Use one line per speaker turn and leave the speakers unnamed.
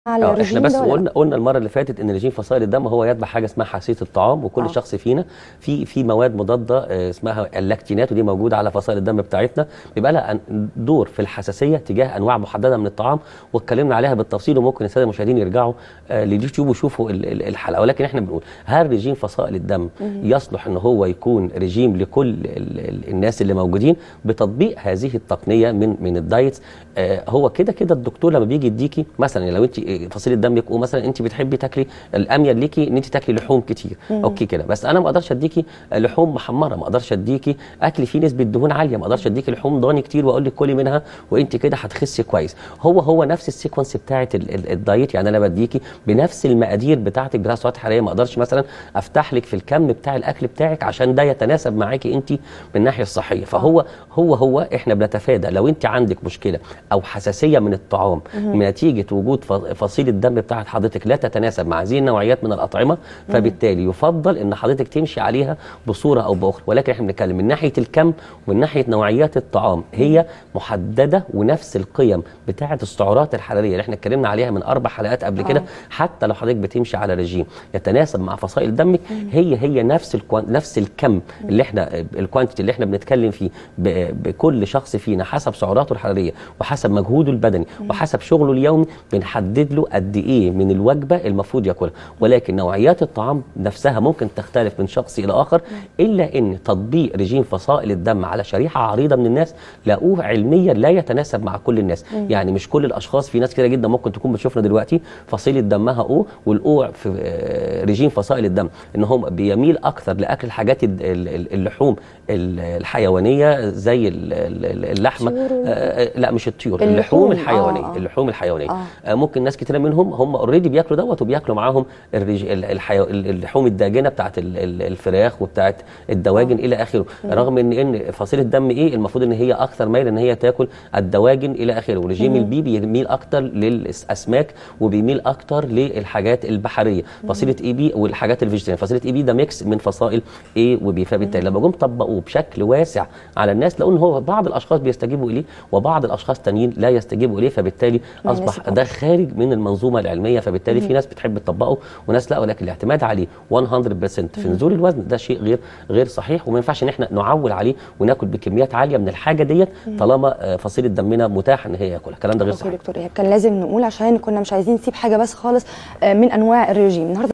على
اه
الرجيم
احنا بس
ده ولا
قلنا قلنا المره اللي فاتت ان رجيم فصائل الدم هو يتبع حاجه اسمها حساسيه الطعام وكل
آه.
آه. شخص فينا في في مواد مضاده آه، اسمها اللاكتينات ودي موجوده على فصائل الدم بتاعتنا بيبقى لها أن- دور في الحساسيه تجاه انواع محدده من الطعام واتكلمنا عليها بالتفصيل وممكن الساده المشاهدين يرجعوا آه، لليوتيوب ويشوفوا ال- ال- الحلقه ولكن احنا بنقول هل رجيم فصائل الدم يصلح ان هو يكون رجيم لكل ال- ال- الناس اللي موجودين بتطبيق هذه التقنيه من من الدايتس آه، هو كده كده الدكتور لما بيجي يديكي مثلا لو انت فصيله دمك ومثلا انت بتحبي تاكلي الاميل ليكي ان انت تاكلي لحوم كتير اوكي كده بس انا ما اقدرش اديكي لحوم محمره ما اقدرش اديكي اكل فيه نسبه دهون عاليه ما اقدرش اديكي لحوم ضاني كتير واقول لك كلي منها وانت كده هتخسي كويس هو هو نفس السيكونس بتاعه ال- ال- الدايت يعني انا بديكي بنفس المقادير بتاعتك بتاع السعرات الحراريه ما اقدرش مثلا افتح لك في الكم بتاع الاكل بتاعك عشان ده يتناسب معاكي انت من الناحيه الصحيه فهو هو هو احنا بنتفادى لو انت عندك مشكله او حساسيه من الطعام نتيجه وجود ف- فصيله الدم بتاعت حضرتك لا تتناسب مع هذه النوعيات من الاطعمه فبالتالي يفضل ان حضرتك تمشي عليها بصوره او باخرى ولكن احنا بنتكلم من ناحيه الكم ومن ناحيه نوعيات الطعام هي محدده ونفس القيم بتاعه السعرات الحراريه اللي احنا اتكلمنا عليها من اربع حلقات قبل كده
آه.
حتى لو حضرتك بتمشي على رجيم يتناسب مع فصائل دمك هي هي نفس الكوان نفس الكم اللي احنا الكوانتيتي اللي احنا بنتكلم فيه ب- بكل شخص فينا حسب سعراته الحراريه وحسب مجهوده البدني وحسب شغله اليومي بنحدد له قد ايه من الوجبه المفروض ياكلها ولكن نوعيات الطعام نفسها ممكن تختلف من شخص الى اخر الا ان تطبيق رجيم فصائل الدم على شريحه عريضه من الناس لقوه علميا لا يتناسب مع كل الناس يعني مش كل الاشخاص في ناس كده جدا ممكن تكون بتشوفنا دلوقتي فصيله دمها او والاو في آه، رجيم فصائل الدم ان هم بيميل اكثر لاكل الحاجات الد- ال- ال- اللحوم ال- الحيوانيه زي ال- ال- اللحمه
الطيور وال-
آه، آه، لا مش الطيور
اللحوم،
اللحوم
آه،
الحيوانيه
آه.
اللحوم الحيوانيه
آه.
آه، ممكن ناس كتير منهم هم اوريدي بياكلوا دوت وبياكلوا معاهم الرج... ال- الحيو... ال- اللحوم الداجنه بتاعت ال- ال- الفراخ وبتاعت الدواجن الى اخره رغم ان ان فصيله دم ايه المفروض ان هي اكثر ميل ان هي تاكل الدواجن الى اخره ورجيم البي بيميل اكتر للاسماك وبيميل اكتر للحاجات البحريه فصيله اي بي والحاجات الفيجيتيريان فصيله اي بي ده ميكس من فصائل ايه وبي فبالتالي لما جم طبقوه بشكل واسع على الناس لقوا ان هو بعض الاشخاص بيستجيبوا اليه وبط اشخاص تانيين لا يستجيبوا اليه فبالتالي
ما
اصبح
يناسبهمش.
ده خارج من المنظومه العلميه فبالتالي في ناس بتحب تطبقه وناس لا ولكن الاعتماد عليه 100% في نزول الوزن ده شيء غير غير صحيح وما ينفعش ان احنا نعول عليه وناكل بكميات عاليه من الحاجه ديت طالما آه، فصيله دمنا متاحه ان هي ياكلها الكلام ده غير
اوكي
صحيح
دكتور ايهاب كان لازم نقول عشان كنا مش عايزين نسيب حاجه بس خالص آه، من انواع الرجيم النهارده